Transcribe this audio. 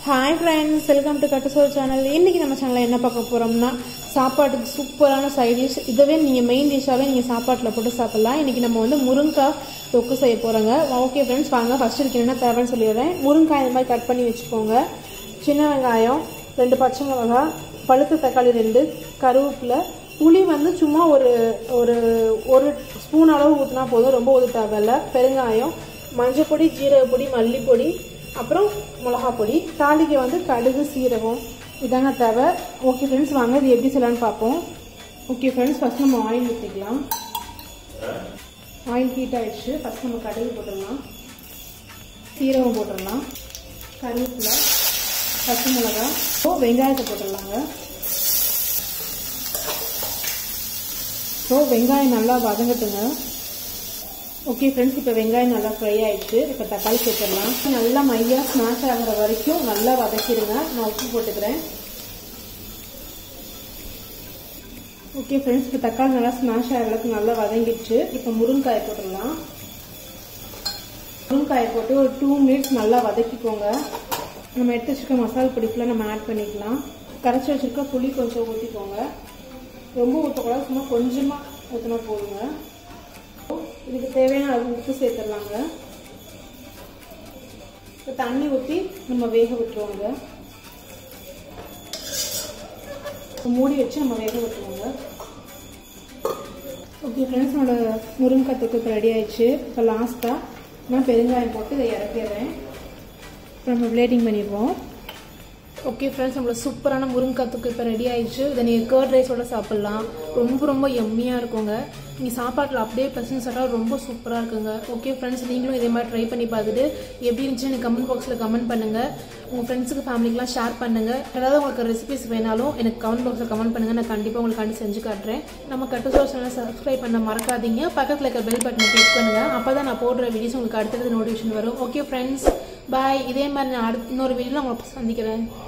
hi friends welcome to Kattusor channel இன்னைக்கு நம்ம சேனலில் என்ன பார்க்க போகிறோம்னா சாப்பாட்டுக்கு சூப்பரான சைட் டிஷ் இதவே நீங்கள் மெயின் டிஷ்ஷாகவே நீங்கள் சாப்பாட்டில் போட்டு சாப்பிட்லாம் இன்னைக்கு நம்ம வந்து முருங்காய் தொக்கு செய்ய போகிறோங்க ஓகே ஃப்ரெண்ட்ஸ் வாங்க ஃபர்ஸ்ட் இதுக்கு என்ன தேவைன்னு சொல்லிடுறேன் முருங்காய் இந்த மாதிரி கட் பண்ணி வச்சுக்கோங்க சின்ன வெங்காயம் ரெண்டு பச்சை மிளகா பழுத்த தக்காளி ரெண்டு கருவேப்பிலை புளி வந்து சும்மா ஒரு ஒரு ஒரு ஸ்பூன் அளவு ஊற்றினா போதும் ரொம்ப ஊற்ற தேவையில்ல பெருங்காயம் மஞ்சள் பொடி ஜீரக பொடி மல்லிப்பொடி அப்புறம் மிளகா பொடி தாளிக்கு வந்து கடுகு சீரகம் இதாங்க தேவை ஓகே ஃப்ரெண்ட்ஸ் வாங்க இது எப்படி செய்யலாம்னு பார்ப்போம் ஓகே ஃப்ரெண்ட்ஸ் ஃபஸ்ட் நம்ம ஆயில் ஊற்றிக்கலாம் ஆயில் ஹீட் ஆயிடுச்சு ஃபஸ்ட் நம்ம கடுகு போட்டுடலாம் சீரகம் போட்டுடலாம் கருவேப்பிலை பச்சை மிளகா ஸோ வெங்காயத்தை போட்டுடலாங்க ஸோ வெங்காயம் நல்லா வதங்கட்டுங்க ஓகே ஃப்ரெண்ட்ஸ் இப்போ வெங்காயம் நல்லா ஃப்ரை ஆயிடுச்சு இப்போ தக்காளி சேர்த்துடலாம் நல்லா மையாக ஸ்மாஷ் ஆகிற வரைக்கும் நல்லா வதக்கிடுங்க நான் உப்பு போட்டுக்கிறேன் ஓகே ஃப்ரெண்ட்ஸ் இப்போ தக்காளி நல்லா ஸ்மாஷ் ஆகிற அளவுக்கு நல்லா வதங்கிடுச்சு இப்போ முருங்காயை போட்டுடலாம் முருங்காயை போட்டு ஒரு டூ மினிட்ஸ் நல்லா வதக்கிக்கோங்க நம்ம எடுத்து வச்சுருக்க மசாலா பொடி ஃபுல்லாக நம்ம ஆட் பண்ணிக்கலாம் கரைச்சி வச்சுருக்க புளி கொஞ்சம் ஊற்றிக்கோங்க ரொம்ப ஊற்றக்கூடாது சும்மா கொஞ்சமாக ஊற்றினா போதுங்க இதுக்கு தேவையான அளவு உப்பு சேர்த்துடலாங்க இப்போ தண்ணி ஊற்றி நம்ம வேக விட்டுருவோங்க மூடி வச்சு நம்ம வேக விட்டுருவோங்க ஓகே ஃப்ரெண்ட்ஸ் என்னோட முருங்கைக்காய் தொக்கு இப்போ ரெடி ஆயிடுச்சு இப்போ லாஸ்ட்டாக நான் பெருங்காயம் போட்டு இதை இறக்கிடுறேன் இப்போ நம்ம பிளேட்டிங் பண்ணிடுவோம் ஓகே ஃப்ரெண்ட்ஸ் நம்மளோட சூப்பரான முருங்கைக்காய் தொக்கு இப்போ ரெடி ஆயிடுச்சு இதை நீங்கள் கேர்ட் ரைஸோட சாப்பிட்லாம் ரொம்ப ரொம்ப எம்மியாக இருக்குங்க நீங்கள் சாப்பாட்டில் அப்படியே பசங்க சாப்பிட்டா ரொம்ப சூப்பராக இருக்குங்க ஓகே ஃப்ரெண்ட்ஸ் நீங்களும் இதே மாதிரி ட்ரை பண்ணி பார்த்துட்டு எப்படி இருந்துச்சுன்னு எனக்கு கமெண்ட் பாக்ஸில் கமெண்ட் பண்ணுங்கள் உங்கள் ஃப்ரெண்ட்ஸுக்கு ஃபேமிலிக்கெலாம் ஷேர் பண்ணுங்கள் ஏதாவது உங்களுக்கு ரெசிபிஸ் வேணாலும் எனக்கு கமெண்ட் பாக்ஸில் கமெண்ட் பண்ணுங்கள் நான் கண்டிப்பாக உங்களுக்கு செஞ்சு காட்டுறேன் நம்ம கட்டு சோர்ஸ் சேனலை சப்ஸ்கிரைப் பண்ண மறக்காதீங்க பக்கத்தில் இருக்க பெல் பட்டனை கிளிக் பண்ணுங்கள் அப்போ தான் நான் போடுற வீடியோஸ் உங்களுக்கு அடுத்தடுத்து நோட்டிஃபிகேஷன் வரும் ஓகே ஃப்ரெண்ட்ஸ் பாய் இதே மாதிரி நான் அடுத்த இன்னொரு வீடியோவில் உங்களை சந்திக்கிறேன்